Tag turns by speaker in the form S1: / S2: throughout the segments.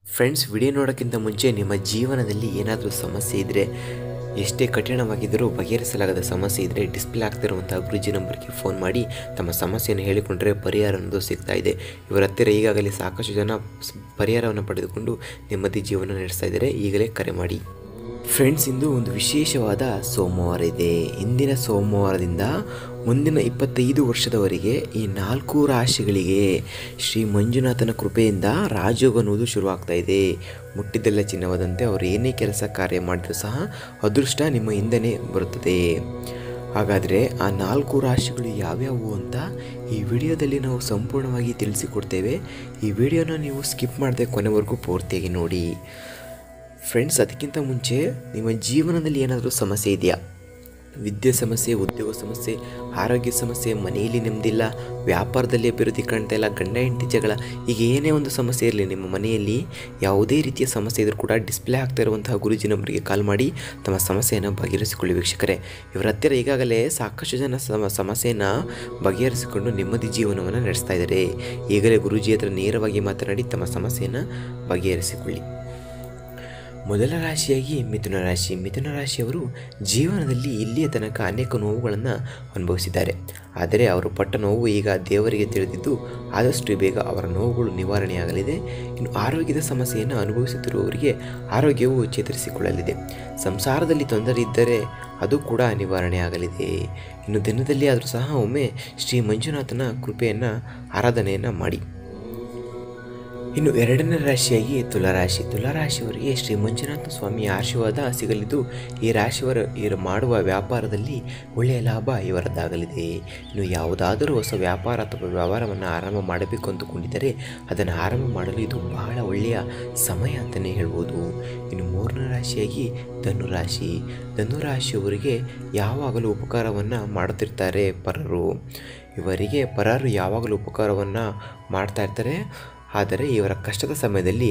S1: friends video ನೋಡೋಕ್ಕಿಂತ ಮುಂಚೆ ನಿಮ್ಮ ಜೀವನದಲ್ಲಿ ಏನಾದರೂ ಸಮಸ್ಯೆ ಇದ್ದರೆ ಎಷ್ಟೇ ಕಠಿಣವಾಗಿದ್ದರೂ ಬಗೆಹರಿಸಲಾಗದ ಸಮಸ್ಯೆ ಇದ್ದರೆ ಡಿಸ್ಪ್ಲೇ ಆಗ್ತಿರುವಂಥ ಗುರುಜಿ ನಂಬರ್ಗೆ ಫೋನ್ ಮಾಡಿ ತಮ್ಮ ಸಮಸ್ಯೆಯನ್ನು ಹೇಳಿಕೊಂಡ್ರೆ ಪರಿಹಾರ ಅನ್ನೋದು ಸಿಗ್ತಾ ಇದೆ ಇವರ ಹತ್ತಿರ ಈಗಾಗಲೇ ಸಾಕಷ್ಟು ಜನ ಸ್- ಪರಿಹಾರವನ್ನು ಪಡೆದುಕೊಂಡು ನೆಮ್ಮದಿ ಜೀವನ ನಡೆಸ್ತಾ ಇದ್ದಾರೆ ಈಗಲೇ ಕರೆ ಮಾಡಿ ಫ್ರೆಂಡ್ಸ್ ಇಂದು ಒಂದು ವಿಶೇಷವಾದ ಸೋಮವಾರ ಇದೆ ಇಂದಿನ ಸೋಮವಾರದಿಂದ ಮುಂದಿನ ಇಪ್ಪತ್ತೈದು ವರ್ಷದವರೆಗೆ ಈ ನಾಲ್ಕು ರಾಶಿಗಳಿಗೆ ಶ್ರೀ ಮಂಜುನಾಥನ ಕೃಪೆಯಿಂದ ರಾಜಯೋಗ ಅನ್ನುವುದು ಶುರುವಾಗ್ತಾ ಇದೆ ಮುಟ್ಟಿದ್ದೆಲ್ಲ ಚಿನ್ನವಾದಂತೆ ಅವರು ಏನೇ ಕೆಲಸ ಕಾರ್ಯ ಮಾಡಿದರೂ ಸಹ ಅದೃಷ್ಟ ನಿಮ್ಮ ಹಿಂದೆನೇ ಬರುತ್ತದೆ ಹಾಗಾದರೆ ಆ ನಾಲ್ಕು ರಾಶಿಗಳು ಯಾವ್ಯಾವು ಅಂತ ಈ ವಿಡಿಯೋದಲ್ಲಿ ನಾವು ಸಂಪೂರ್ಣವಾಗಿ ತಿಳಿಸಿಕೊಡ್ತೇವೆ ಈ ವಿಡಿಯೋನ ನೀವು ಸ್ಕಿಪ್ ಮಾಡದೆ ಕೊನೆವರೆಗೂ ಪೂರ್ತಿಯಾಗಿ ನೋಡಿ ಫ್ರೆಂಡ್ಸ್ ಅದಕ್ಕಿಂತ ಮುಂಚೆ ನಿಮ್ಮ ಜೀವನದಲ್ಲಿ ಏನಾದರೂ ಸಮಸ್ಯೆ ಇದೆಯಾ ವಿದ್ಯೆ ಸಮಸ್ಯೆ ಉದ್ಯೋಗ ಸಮಸ್ಯೆ ಆರೋಗ್ಯ ಸಮಸ್ಯೆ ಮನೆಯಲ್ಲಿ ನೆಮ್ಮದಿಲ್ಲ ವ್ಯಾಪಾರದಲ್ಲಿ ಅಭಿವೃದ್ಧಿ ಕಾಣ್ತಾ ಇಲ್ಲ ಗಂಡ ಹೆಂಡತಿ ಜಗಳ ಈಗ ಏನೇ ಒಂದು ಸಮಸ್ಯೆ ಇರಲಿ ನಿಮ್ಮ ಮನೆಯಲ್ಲಿ ಯಾವುದೇ ರೀತಿಯ ಸಮಸ್ಯೆ ಇದ್ರೂ ಕೂಡ ಡಿಸ್ಪ್ಲೇ ಆಗ್ತಾ ಇರುವಂತಹ ಗುರುಜಿ ನಂಬರಿಗೆ ಕಾಲ್ ಮಾಡಿ ತಮ್ಮ ಸಮಸ್ಯೆಯನ್ನು ಬಗೆಹರಿಸಿಕೊಳ್ಳಿ ವೀಕ್ಷಕರೇ ಇವರ ಹತ್ತಿರ ಈಗಾಗಲೇ ಸಾಕಷ್ಟು ಜನ ಸಮ ಸಮಸ್ಯೆಯನ್ನು ಬಗೆಹರಿಸಿಕೊಂಡು ನೆಮ್ಮದಿ ಜೀವನವನ್ನು ನಡೆಸ್ತಾ ಇದ್ದಾರೆ ಈಗಲೇ ಗುರುಜಿ ಹತ್ರ ನೇರವಾಗಿ ಮಾತನಾಡಿ ತಮ್ಮ ಸಮಸ್ಯೆಯನ್ನು ಬಗೆಹರಿಸಿಕೊಳ್ಳಿ ಮೊದಲ ರಾಶಿಯಾಗಿ ಮಿಥುನ ರಾಶಿ ಮಿಥುನ ರಾಶಿಯವರು ಜೀವನದಲ್ಲಿ ಇಲ್ಲಿಯ ತನಕ ಅನೇಕ ನೋವುಗಳನ್ನು ಅನುಭವಿಸಿದ್ದಾರೆ ಆದರೆ ಅವರು ಪಟ್ಟ ನೋವು ಈಗ ದೇವರಿಗೆ ತಿಳಿದಿದ್ದು ಆದಷ್ಟು ಬೇಗ ಅವರ ನೋವುಗಳು ನಿವಾರಣೆಯಾಗಲಿದೆ ಇನ್ನು ಆರೋಗ್ಯದ ಸಮಸ್ಯೆಯನ್ನು ಅನುಭವಿಸುತ್ತಿರುವವರಿಗೆ ಆರೋಗ್ಯವು ಚೇತರಿಸಿಕೊಳ್ಳಲಿದೆ ಸಂಸಾರದಲ್ಲಿ ತೊಂದರೆ ಇದ್ದರೆ ಅದು ಕೂಡ ನಿವಾರಣೆಯಾಗಲಿದೆ ಇನ್ನು ದಿನದಲ್ಲಿ ಆದರೂ ಸಹ ಒಮ್ಮೆ ಶ್ರೀ ಮಂಜುನಾಥನ ಕೃಪೆಯನ್ನು ಆರಾಧನೆಯನ್ನು ಮಾಡಿ ಇನ್ನು ಎರಡನೇ ರಾಶಿಯಾಗಿ ತುಲಾರಾಶಿ ತುಲಾರಾಶಿಯವರಿಗೆ ಶ್ರೀ ಮಂಜುನಾಥ ಸ್ವಾಮಿಯ ಆಶೀರ್ವಾದ ಸಿಗಲಿದ್ದು ಈ ರಾಶಿಯವರು ಇವರು ಮಾಡುವ ವ್ಯಾಪಾರದಲ್ಲಿ ಒಳ್ಳೆಯ ಲಾಭ ಇವರದ್ದಾಗಲಿದೆ ಇನ್ನು ಯಾವುದಾದರೂ ಹೊಸ ವ್ಯಾಪಾರ ಅಥವಾ ವ್ಯವಹಾರವನ್ನು ಆರಂಭ ಮಾಡಬೇಕು ಅಂದುಕೊಂಡಿದ್ದರೆ ಅದನ್ನು ಆರಂಭ ಮಾಡಲು ಇದು ಬಹಳ ಒಳ್ಳೆಯ ಸಮಯ ಅಂತಲೇ ಹೇಳ್ಬೋದು ಇನ್ನು ಮೂರನೇ ರಾಶಿಯಾಗಿ ಧನುರಾಶಿ ಧನುರಾಶಿಯವರಿಗೆ ಯಾವಾಗಲೂ ಉಪಕಾರವನ್ನು ಮಾಡುತ್ತಿರ್ತಾರೆ ಪರರು ಇವರಿಗೆ ಪರರು ಯಾವಾಗಲೂ ಉಪಕಾರವನ್ನು ಮಾಡ್ತಾ ಇರ್ತಾರೆ ಆದರೆ ಇವರ ಕಷ್ಟದ ಸಮಯದಲ್ಲಿ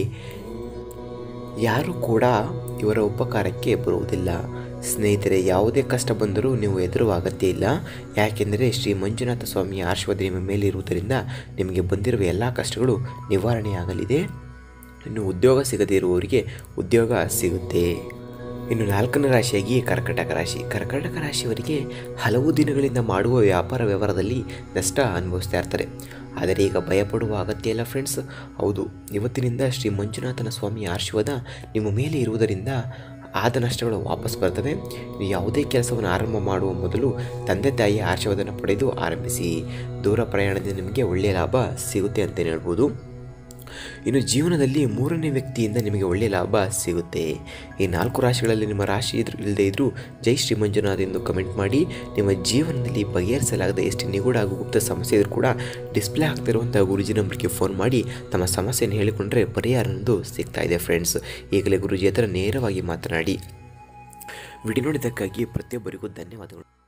S1: ಯಾರೂ ಕೂಡ ಇವರ ಉಪಕಾರಕ್ಕೆ ಬರುವುದಿಲ್ಲ ಸ್ನೇಹಿತರೆ ಯಾವುದೇ ಕಷ್ಟ ಬಂದರೂ ನೀವು ಹೆದರುವ ಅಗತ್ಯ ಇಲ್ಲ ಯಾಕೆಂದರೆ ಶ್ರೀ ಮಂಜುನಾಥ ಸ್ವಾಮಿಯ ಆಶೀರ್ವಾದ ನಿಮ್ಮ ಮೇಲೆ ಇರುವುದರಿಂದ ನಿಮಗೆ ಬಂದಿರುವ ಎಲ್ಲ ಕಷ್ಟಗಳು ನಿವಾರಣೆಯಾಗಲಿದೆ ಇನ್ನು ಉದ್ಯೋಗ ಸಿಗದೇ ಇರುವವರಿಗೆ ಉದ್ಯೋಗ ಸಿಗುತ್ತೆ ಇನ್ನು ನಾಲ್ಕನೇ ರಾಶಿಯಾಗಿ ಕರ್ಕಟಕ ರಾಶಿ ಕರ್ಕಟಕ ರಾಶಿಯವರಿಗೆ ಹಲವು ದಿನಗಳಿಂದ ಮಾಡುವ ವ್ಯಾಪಾರ ವ್ಯವಹಾರದಲ್ಲಿ ನಷ್ಟ ಅನುಭವಿಸ್ತಾ ಇರ್ತಾರೆ ಆದರೆ ಈಗ ಭಯಪಡುವ ಅಗತ್ಯ ಇಲ್ಲ ಫ್ರೆಂಡ್ಸ್ ಹೌದು ಇವತ್ತಿನಿಂದ ಶ್ರೀ ಮಂಜುನಾಥನ ಸ್ವಾಮಿಯ ಆಶೀರ್ವಾದ ನಿಮ್ಮ ಮೇಲೆ ಇರುವುದರಿಂದ ಆದ ನಷ್ಟಗಳು ವಾಪಸ್ ಬರ್ತವೆ ನೀವು ಯಾವುದೇ ಕೆಲಸವನ್ನು ಆರಂಭ ಮಾಡುವ ಮೊದಲು ತಂದೆ ತಾಯಿಯ ಆಶೀರ್ವಾದನ ಪಡೆದು ಆರಂಭಿಸಿ ದೂರ ಪ್ರಯಾಣದಿಂದ ನಿಮಗೆ ಒಳ್ಳೆಯ ಲಾಭ ಸಿಗುತ್ತೆ ಅಂತಲೇ ಹೇಳ್ಬೋದು ಇನ್ನು ಜೀವನದಲ್ಲಿ ಮೂರನೇ ವ್ಯಕ್ತಿಯಿಂದ ನಿಮಗೆ ಒಳ್ಳೆಯ ಲಾಭ ಸಿಗುತ್ತೆ ಈ ನಾಲ್ಕು ರಾಶಿಗಳಲ್ಲಿ ನಿಮ್ಮ ರಾಶಿ ಇದ್ರು ಇಲ್ಲದೆ ಇದ್ದರೂ ಜೈ ಶ್ರೀ ಮಂಜುನಾಥ್ ಎಂದು ಕಮೆಂಟ್ ಮಾಡಿ ನಿಮ್ಮ ಜೀವನದಲ್ಲಿ ಬಗೆಹರಿಸಲಾಗದ ಎಷ್ಟು ನಿಗೂಢ ಹಾಗೂ ಗುಪ್ತ ಸಮಸ್ಯೆ ಇದ್ರೂ ಕೂಡ ಡಿಸ್ಪ್ಲೇ ಆಗ್ತಿರುವಂಥ ಗುರುಜಿ ನಂಬರ್ಗೆ ಫೋನ್ ಮಾಡಿ ತಮ್ಮ ಸಮಸ್ಯೆಯನ್ನು ಹೇಳಿಕೊಂಡ್ರೆ ಪರಿಹಾರ ಅನ್ನೋದು ಸಿಗ್ತಾ ಇದೆ ಫ್ರೆಂಡ್ಸ್ ಈಗಲೇ ಗುರುಜಿ ಹತ್ರ ನೇರವಾಗಿ ಮಾತನಾಡಿ ವಿಡಿಯೋ ನೋಡಿದ್ದಕ್ಕಾಗಿ ಪ್ರತಿಯೊಬ್ಬರಿಗೂ ಧನ್ಯವಾದಗಳು